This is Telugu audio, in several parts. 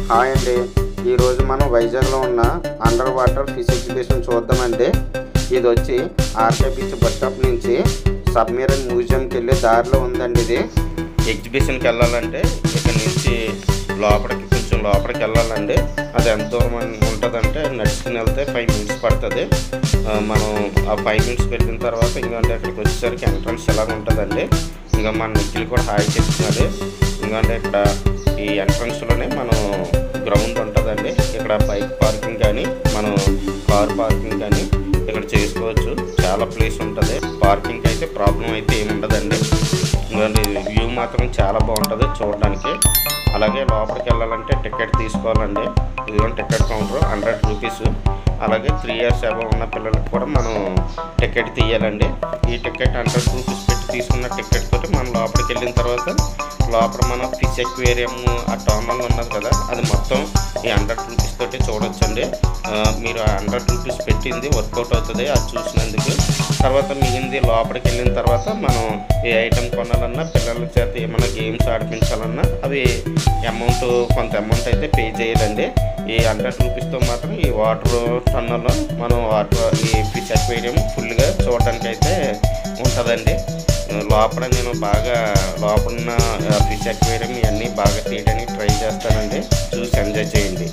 హాయ్ అండి ఈరోజు మనం వైజాగ్లో ఉన్న అండర్ వాటర్ ఫిష్ ఎగ్జిబిషన్ చూద్దామండి ఇది వచ్చి ఆర్కే బీచ్ బస్ స్టాప్ నుంచి సబ్మెరైన్ మ్యూజియంకి వెళ్ళే దారిలో ఉందండి ఇది ఎగ్జిబిషన్కి వెళ్ళాలంటే ఇక్కడ నుంచి లోపలికి కొంచెం లోపలికి వెళ్ళాలండి అది ఎంత దూరం ఉంటుందంటే నడుచుకుని వెళ్తే ఫైవ్ మినిట్స్ పడుతుంది ఆ, మనం ఆ ఫైవ్ మినిట్స్ వెళ్ళిన తర్వాత ఇంకంటే అక్కడికి వచ్చేసరికి ఎంట్రన్స్ ఎలా ఉంటుందండి ఇంకా మన నిఖిల్ కూడా హాయ్ చెప్తున్నది ఎందుకంటే ఇక్కడ ఈ ఎంట్రన్స్ లోనే మనం గ్రౌండ్ ఉంటుందండి ఇక్కడ బైక్ పార్కింగ్ కానీ మనం కార్ పార్కింగ్ కానీ ఇక్కడ చేసుకోవచ్చు చాలా ప్లేస్ ఉంటుంది పార్కింగ్ అయితే ప్రాబ్లం అయితే ఏమి ఉండదండి ఎందుకంటే వ్యూ మాత్రం చాలా బాగుంటుంది చూడడానికి అలాగే లోపలికి వెళ్ళాలంటే టికెట్ తీసుకోవాలండి ఇదిగోండి టికెట్ కౌంటర్ హండ్రెడ్ రూపీస్ అలాగే త్రీ ఇయర్స్ అబవ్ ఉన్న పిల్లలకు కూడా మనం టికెట్ తీయాలండి ఈ టికెట్ హండ్రెడ్ రూపీస్ పెట్టి తీసుకున్న టికెట్ తోటి మనం లోపలికి వెళ్ళిన తర్వాత లోపల మనం ఫిష్ ఎక్వేరియం ఆ టోర్నల్ ఉన్నది కదా అది మొత్తం ఈ హండ్రెడ్ రూపీస్ తోటి చూడొచ్చండి ఆ, మీరు ఆ హండ్రెడ్ రూపీస్ పెట్టింది వర్కౌట్ అవుతుంది అది చూసినందుకు తర్వాత మిగిలింది లోపలికి వెళ్ళిన తర్వాత మనం ఏ ఐటెం కొనాలన్నా పిల్లల చేత ఏమైనా గేమ్స్ ఆడిపించాలన్నా అవి అమౌంట్ కొంత అమౌంట్ అయితే పే చేయాలండి ఈ హండ్రెడ్ రూపీస్తో మాత్రం ఈ వాటర్ టన్నులో మనం వాటర్ ఈ ఫిష్ అక్వేరియం ఫుల్గా చూడడానికి అయితే ఉంటుందండి లోపల నేను బాగా లోపల ఉన్న ఫిష్ అక్వేరియం ఇవన్నీ బాగా తీయడానికి ట్రై చేస్తానండి చూసి ఎంజాయ్ చేయండి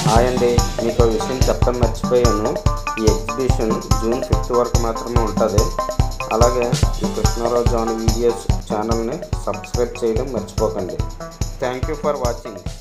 హాయ్ అండి మీకు ఒక విషయం చెప్పడం మర్చిపోయాను ఈ ఎగ్జిబిషన్ జూన్ ఫిఫ్త్ వరకు మాత్రమే ఉంటుంది అలాగే ఈ కృష్ణారావు జాన్ వీడియోస్ ఛానల్ని సబ్స్క్రైబ్ చేయడం మర్చిపోకండి థ్యాంక్ యూ ఫర్ వాచింగ్